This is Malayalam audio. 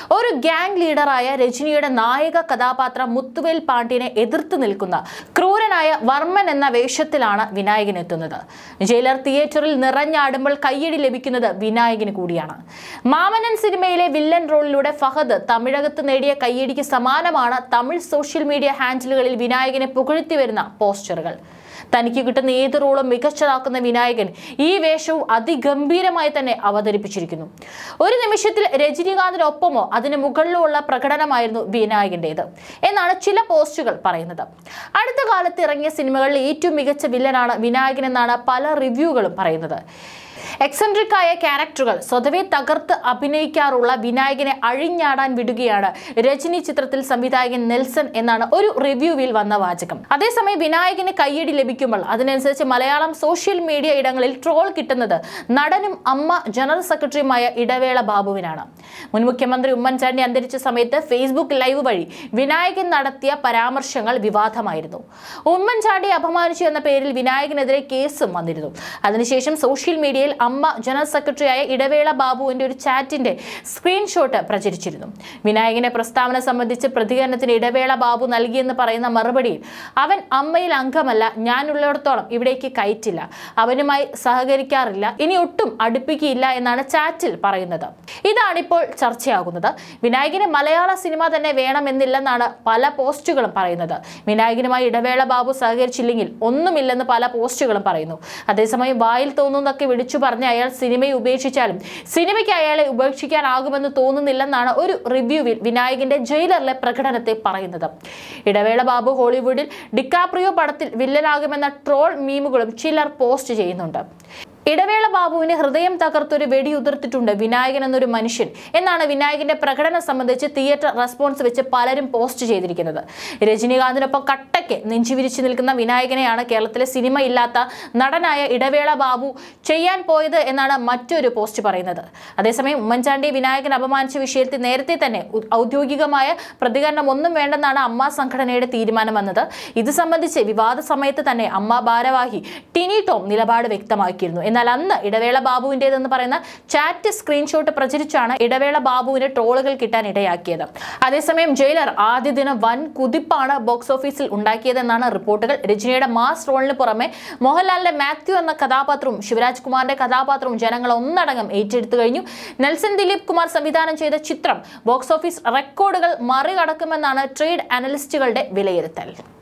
ഒരു ഗ്യാങ് ലീഡറായ രജനിയുടെ നായക കഥാപാത്രം മുത്തുവേൽ പാണ്ഡ്യനെ എതിർത്ത് നിൽക്കുന്ന ക്രൂരനായ വർമ്മൻ എന്ന വേഷത്തിലാണ് വിനായകൻ എത്തുന്നത് ജയിലർ തിയേറ്ററിൽ നിറഞ്ഞാടുമ്പോൾ കയ്യടി ലഭിക്കുന്നത് വിനായകന് കൂടിയാണ് മാമനൻ സിനിമയിലെ വില്ലൻ റോളിലൂടെ ഫഹദ് തമിഴകത്ത് നേടിയ കയ്യടിക്ക് സമാനമാണ് തമിഴ് സോഷ്യൽ മീഡിയ ഹാൻഡിലുകളിൽ വിനായകനെ പുകഴ്ത്തി വരുന്ന പോസ്റ്ററുകൾ തനിക്ക് കിട്ടുന്ന ഏത് റോളും മികച്ചതാക്കുന്ന വിനായകൻ ഈ വേഷവും അതിഗംഭീരമായി തന്നെ അവതരിപ്പിച്ചിരിക്കുന്നു ഒരു നിമിഷത്തിൽ രജനീകാന്തിനൊപ്പമോ അതിന് മുകളിലോ ഉള്ള പ്രകടനമായിരുന്നു വിനായകന്റേത് എന്നാണ് ചില പോസ്റ്റുകൾ പറയുന്നത് അടുത്ത കാലത്ത് ഇറങ്ങിയ സിനിമകളിൽ ഏറ്റവും മികച്ച വില്ലനാണ് വിനായകൻ എന്നാണ് പല റിവ്യൂകളും പറയുന്നത് എക്സെൻട്രിക് ആയ ക്യാരക്ടറുകൾ സ്വതവേ തകർത്ത് അഭിനയിക്കാറുള്ള വിനായകനെ അഴിഞ്ഞാടാൻ വിടുകയാണ് രജനി ചിത്രത്തിൽ സംവിധായകൻ നെൽസൺ എന്നാണ് ഒരു റിവ്യൂവിൽ വന്ന വാചകം അതേസമയം വിനായകന് കയ്യടി ലഭിക്കുമ്പോൾ അതിനനുസരിച്ച് മലയാളം സോഷ്യൽ മീഡിയ ഇടങ്ങളിൽ ട്രോൾ കിട്ടുന്നത് നടനും അമ്മ ജനറൽ സെക്രട്ടറിയുമായ ഇടവേള ബാബുവിനാണ് മുൻ മുഖ്യമന്ത്രി ഉമ്മൻചാണ്ടി അന്തരിച്ച സമയത്ത് ഫേസ്ബുക്ക് ലൈവ് വഴി വിനായകൻ നടത്തിയ പരാമർശങ്ങൾ വിവാദമായിരുന്നു ഉമ്മൻചാണ്ടി അപമാനിച്ചു എന്ന പേരിൽ വിനായകനെതിരെ കേസും വന്നിരുന്നു അതിനുശേഷം സോഷ്യൽ മീഡിയയിൽ അമ്മ ജനറൽ സെക്രട്ടറിയായ ഇടവേള ബാബുവിന്റെ ഒരു ചാറ്റിന്റെ സ്ക്രീൻഷോട്ട് പ്രചരിച്ചിരുന്നു വിനായകന്റെ പ്രസ്താവന സംബന്ധിച്ച് പ്രതികരണത്തിന് ഇടവേള ബാബു നൽകിയെന്ന് പറയുന്ന മറുപടിയിൽ അവൻ അമ്മയിൽ അംഗമല്ല ഞാനുള്ളിടത്തോളം ഇവിടേക്ക് കയറ്റില്ല അവനുമായി സഹകരിക്കാറില്ല ഇനി ഒട്ടും അടുപ്പിക്കുകയില്ല എന്നാണ് ചാറ്റിൽ പറയുന്നത് ഇതാണിപ്പോൾ ചർച്ചയാകുന്നത് വിനായകന് മലയാള സിനിമ തന്നെ വേണമെന്നില്ലെന്നാണ് പല പോസ്റ്റുകളും പറയുന്നത് വിനായകനുമായി ഇടവേള ബാബു സഹകരിച്ചില്ലെങ്കിൽ ഒന്നുമില്ലെന്ന് പല പോസ്റ്റുകളും പറയുന്നു അതേസമയം വായിൽ തോന്നുന്നതൊക്കെ വിളിച്ചു പറഞ്ഞ് അയാൾ സിനിമയെ ഉപേക്ഷിച്ചാലും സിനിമയ്ക്ക് അയാളെ ഉപേക്ഷിക്കാനാകുമെന്ന് തോന്നുന്നില്ലെന്നാണ് ഒരു റിവ്യൂവിൽ വിനായകന്റെ ജയിലറിലെ പ്രകടനത്തെ പറയുന്നത് ഇടവേള ബാബു ഹോളിവുഡിൽ ഡിക്കാപ്രിയോ പടത്തിൽ വില്ലനാകുമെന്ന ട്രോൾ മീമുകളും ചിലർ പോസ്റ്റ് ചെയ്യുന്നുണ്ട് ഇടവേള ബാബുവിന് ഹൃദയം തകർത്തൊരു വെടിയുതിർത്തിട്ടുണ്ട് വിനായകൻ എന്നൊരു മനുഷ്യൻ എന്നാണ് വിനായകന്റെ പ്രകടനം സംബന്ധിച്ച് തിയേറ്റർ റെസ്പോൺസ് വെച്ച് പലരും പോസ്റ്റ് ചെയ്തിരിക്കുന്നത് രജനീകാന്തിനൊപ്പം കട്ടയ്ക്ക് നെഞ്ചുവിരിച്ചു നിൽക്കുന്ന വിനായകനെയാണ് കേരളത്തിലെ സിനിമ ഇല്ലാത്ത നടനായ ഇടവേള ബാബു ചെയ്യാൻ പോയത് എന്നാണ് മറ്റൊരു പോസ്റ്റ് പറയുന്നത് അതേസമയം ഉമ്മൻചാണ്ടി വിനായകൻ അപമാനിച്ച വിഷയത്തിൽ നേരത്തെ തന്നെ ഉ- ഔദ്യോഗികമായ പ്രതികരണം ഒന്നും വേണ്ടെന്നാണ് അമ്മ സംഘടനയുടെ തീരുമാനം വന്നത് ഇത് സംബന്ധിച്ച് വിവാദ സമയത്ത് തന്നെ അമ്മ ഭാരവാഹി ടിനി ടോം നിലപാട് വ്യക്തമാക്കിയിരുന്നു എന്നാൽ അന്ന് ഇടവേള ബാബുവിൻ്റെതെന്ന് പറയുന്ന ചാറ്റ് സ്ക്രീൻഷോട്ട് പ്രചരിച്ചാണ് ഇടവേള ബാബുവിന് ട്രോളുകൾ കിട്ടാൻ ഇടയാക്കിയത് അതേസമയം ജയിലർ ആദ്യ ദിനം വൻ കുതിപ്പാണ് ബോക്സ് ഓഫീസിൽ ഉണ്ടാക്കിയതെന്നാണ് റിപ്പോർട്ടുകൾ രജനിയുടെ മാസ് റോളിന് പുറമെ മോഹൻലാലിന്റെ മാത്യു എന്ന കഥാപാത്രവും ശിവരാജ് കുമാറിന്റെ കഥാപാത്രവും ജനങ്ങൾ ഒന്നടങ്കം ഏറ്റെടുത്തു കഴിഞ്ഞു നെൽസൺ ദിലീപ് കുമാർ സംവിധാനം ചെയ്ത ചിത്രം ബോക്സ് ഓഫീസ് റെക്കോർഡുകൾ മറികടക്കുമെന്നാണ് ട്രേഡ് അനലിസ്റ്റുകളുടെ വിലയിരുത്തൽ